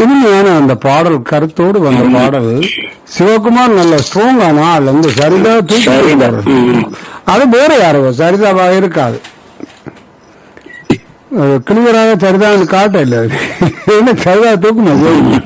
இனிமையான அந்த பாடல் கருத்தோடு வந்த பாடல் சிவகுமார் நல்ல ஸ்ட்ராங்கான ஆள் வந்து சரிதா தூக்கி சரிதா. போட்டாரு. ம். அது வேற யாரோ சரிதாவாக இருக்காது கிளியராக சரிதான் காட்ட இல்ல என்ன சரிதா தூக்கணும்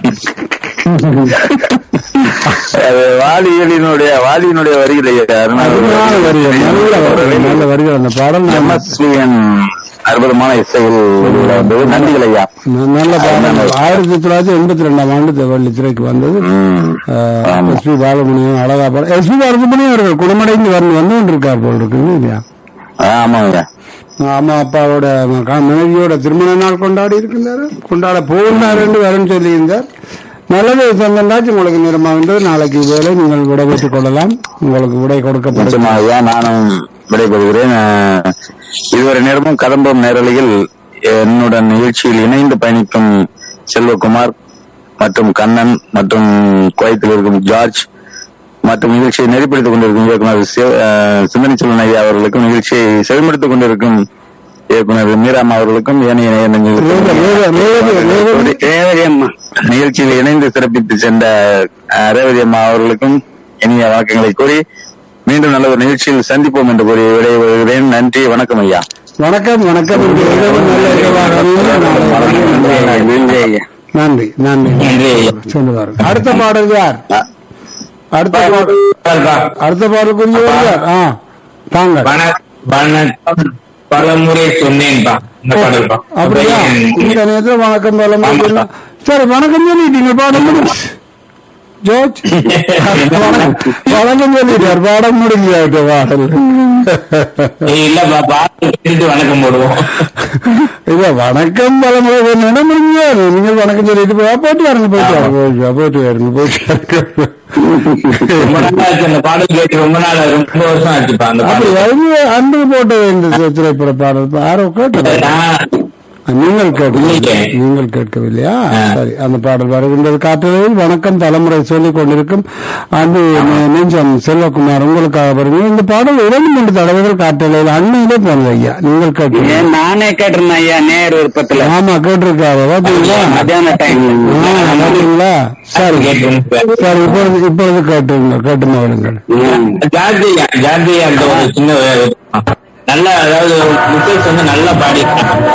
அது வாலிகளினுடைய வாலியினுடைய வரிகளை அருமையான வரிகள் நல்ல வரிகள் நல்ல வரிகள் அந்த பாடல் நம்ம எம்எஸ்விஎன் அற்புதமான இசையில் வெளியிட வந்தது நன்றிகள் ஐயா ந- நல்ல பாடல் ஆயிரத்தி தொள்ளாயிரத்தி எண்பத்தி ரெண்டாம் ஆண்டு தேவள்ளி திரைக்கு வந்தது ம். ஆமா. எஸ் பி பாலமுனியும் அழகா பாட எஸ் பி பாலசுமணியும் அவர்கள் குணமடைந்து வந்து வந்து கொண்டிருக்கார் போல் இருக்கு இல்லையா ஆமாங்க ஐயா அம்மா அப்பாவோட மகா- மனைவியோட திருமண நாள் கொண்டாடி இருக்கின்றாரு கொண்டாட போகின்றார் என்று வரன்னு சொல்லியிருந்தார் நல்லது சொந்தந்தாச்சு உங்களுக்கு நிறமாகின்றது நாளைக்கு வேலை நீங்கள் விடை பெற்றுக் கொள்ளலாம் உங்களுக்கு விடை கொடுக்கப்படும் நிச்சயமா ஐயா நானும் விடைபெறுகிறேன் அஹ், இதுவரை நேரமும் கதம்பம் நேரலையில் என்னுடன் நிகழ்ச்சியில் இணைந்து பயணிக்கும் செல்வகுமார் மற்றும் கண்ணன் மற்றும் குவைத்தில் இருக்கும் ஜார்ஜ் மற்றும் நிகழ்ச்சியை நெறிப்படுத்திக் கொண்டிருக்கும் இயக்குனர் சிவ- அஹ், சிந்தனை செல்வன் ஐயா அவர்களுக்கும் நிகழ்ச்சியை செவிமடுத்துக் கொண்டிருக்கும் இயக்குனர் மீராமா அவர்களுக்கும் ஏனைய நேய நெஞ்சங்களுக்கு ரேவதி, ரேவதி, ரேவதி, ரேவதி அம்மா நிகழ்ச்சியில் இணைந்து சிறப்பித்து சென்ற அஹ், ரேவதி அம்மா அவர்களுக்கும் இனிய வணக்கங்களை கூறி மீண்டும் நல்ல ஒரு நிகழ்ச்சியில் சந்திப்போம் என்று கூறி விடைபெறுகிறேன் நன்றி வணக்கம் ஐயா வணக்கம் வணக்கம் இன்று இரவு நல்ல இரவாக அமைய நாளை நன்றி ஐயா நன்றி நன்றி நன்றி ஐயா சொல்லுவார் அடுத்த பாடல் யார் அஹ், அடுத்த பாடல் அடுத்த பாடலுக்குரியவர் யார் ஆ தாங்கள் வண- வணக்கம் பல முறை சொன்னேன்பா இந்த பாடல்பா அப்படியா இந்த நேரத்தில் வணக்கம் பலம் சரி வணக்கம் சொல்லிட்டீங்க பாடம் முடிச்சு ஜோர்ஜ் வணக்கம் வணக்கம் சொல்லிட்டார் பாடம் முடிஞ்சாட்டு பாடல் இல்லப்பா பாடல் கேட்டு வணக்கம் போடுவோம் இல்ல வணக்கம் பலம் என்ன முடிஞ்சாரு நீங்கள் வணக்கம் சொல்லிட்டு போய் போயிட்டு வரங்க போயிட்டு வரங்க போயிட்டு வரங்க போயிட்டு ரொம்ப வரங்க நாள் ஆச்சு அந்த பாடல் கேட்டு ரொம்ப நாள் ரொம்ப வருஷம் ஆச்சுப்பா அந்த அப்படி பாடல் அது அன்று போட்ட இந்த திரைப்பட பாடல் யாரோ கேட்டது நான் நீங்கள் கேட்கவில்லை இல்லையே. நீங்கள் கேட்கவில்லையா ஆ. சரி அந்த பாடல் வருகின்றது காட்டுகளில் வணக்கம் தலைமுறை சொல்லிக் கொண்டிருக்கும் அந்த நெ- நெஞ்சம் செல்வகுமார் உங்களுக்காக வருங்க இந்த பாடல் இரண்டு மூன்று தடவைகள் காட்டுகளில் அண்மையிலே போனது ஐயா நீங்கள் கேட்டீங்க ஏன் நானே கேட்டிருந்தேன் ஐயா நேர் விருப்பத்துல ஆமா கேட்டிருக்காரு பாத்தீங்களா மத்தியான டைம் ஆ, பாத்தீங்களா சரி கேட்டு சரி இப்பொழுது இப்பொழுது கேட்டுங்க கேட்டு மகளுங்கள் ஜார்ஜியா ஜார்ஜியா அந்த ஒரு சின்ன நல்ல அதாவது முகேஷ் வந்து நல்லா பாடி